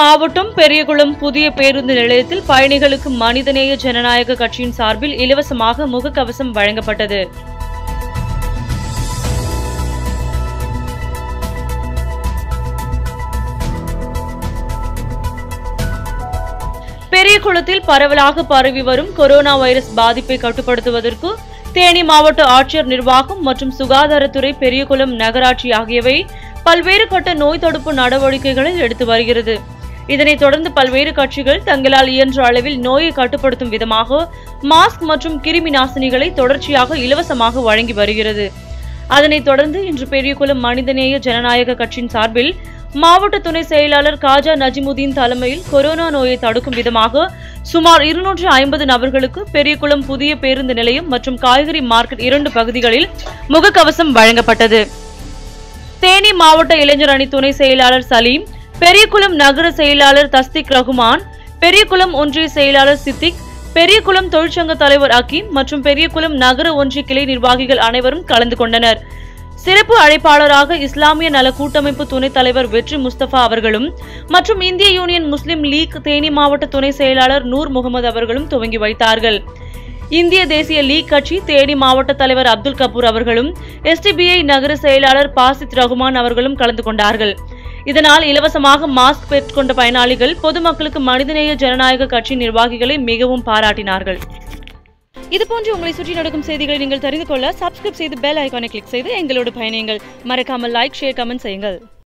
மாவட்டம் பெரியகுளம் புதிய பேருந்து நிலையத்தில் பயணிகளுக்கு மனிதநேய ஜனநாயக கட்சியின் சார்பில் இலவசமாக முகக்கவசம் வழங்கப்பட்டது பெரியகுளத்தில் பரவலாக பரவி வரும் கொரோனா வைரஸ் பாதிப்பை கட்டுப்படுத்துவதற்கு தேனி மாவட்ட ஆட்சியர் நிர்வாகம் மற்றும் சுகாதாரத்துறை பெரியகுளம் நகராட்சி ஆகியவை பல்வேறு கட்ட நோய் தடுப்பு நடவடிக்கைகளை எடுத்து வருகிறது இதனைத் தொடர்ந்து பல்வேறு கட்சிகள் தங்களால் இயன்ற அளவில் நோயை கட்டுப்படுத்தும் விதமாக மாஸ்க் மற்றும் கிருமி நாசினிகளை தொடர்ச்சியாக இலவசமாக வழங்கி வருகிறது அதனைத் தொடர்ந்து இன்று பெரியகுளம் மனிதநேய ஜனநாயக கட்சியின் சார்பில் மாவட்ட துணை செயலாளர் காஜா நஜிமுதீன் தலைமையில் கொரோனா நோயை தடுக்கும் விதமாக சுமார் இருநூற்று ஐம்பது நபர்களுக்கு பெரியகுளம் புதிய பேருந்து நிலையம் மற்றும் காய்கறி மார்க்கெட் இரண்டு பகுதிகளில் முகக்கவசம் வழங்கப்பட்டது தேனி மாவட்ட இளைஞர் அணி துணை செயலாளர் சலீம் பெரியகுளம் நகர செயலாளர் தஸ்திக் ரகுமான் பெரியகுளம் ஒன்றிய செயலாளர் சித்திக் பெரியகுளம் தொழிற்சங்க தலைவர் அக்கீம் மற்றும் பெரியகுளம் நகர ஒன்றிய கிளை நிர்வாகிகள் அனைவரும் கலந்து கொண்டனர் சிறப்பு அழைப்பாளராக இஸ்லாமிய நல கூட்டமைப்பு துணைத் தலைவர் வெற்றி முஸ்தபா அவர்களும் மற்றும் இந்திய யூனியன் முஸ்லிம் லீக் தேனி மாவட்ட துணை செயலாளர் நூர் முகமது அவர்களும் துவங்கி வைத்தார்கள் இந்திய தேசிய லீக் கட்சி தேனி மாவட்ட தலைவர் அப்துல் கபூர் அவர்களும் எஸ்டிபிஐ நகர செயலாளர் பாசித் ரகுமான் அவர்களும் கலந்து கொண்டார்கள் இதனால் இலவசமாக மாஸ்க் பெற்றுக்கொண்ட பயனாளிகள் பொதுமக்களுக்கு மனிதநேய ஜனநாயக கட்சி நிர்வாகிகளை மிகவும் பாராட்டினார்கள் இதுபோன்று உங்களை சுற்றி நடக்கும் செய்திகளை நீங்கள் தெரிந்து கொள்ள சப்ஸ்கிரைப் செய்து பெல் ஐகானை கிளிக் செய்து எங்களோடு பயணியுங்கள் மறக்காமல் லைக் ஷேர் கமெண்ட் செய்யுங்கள்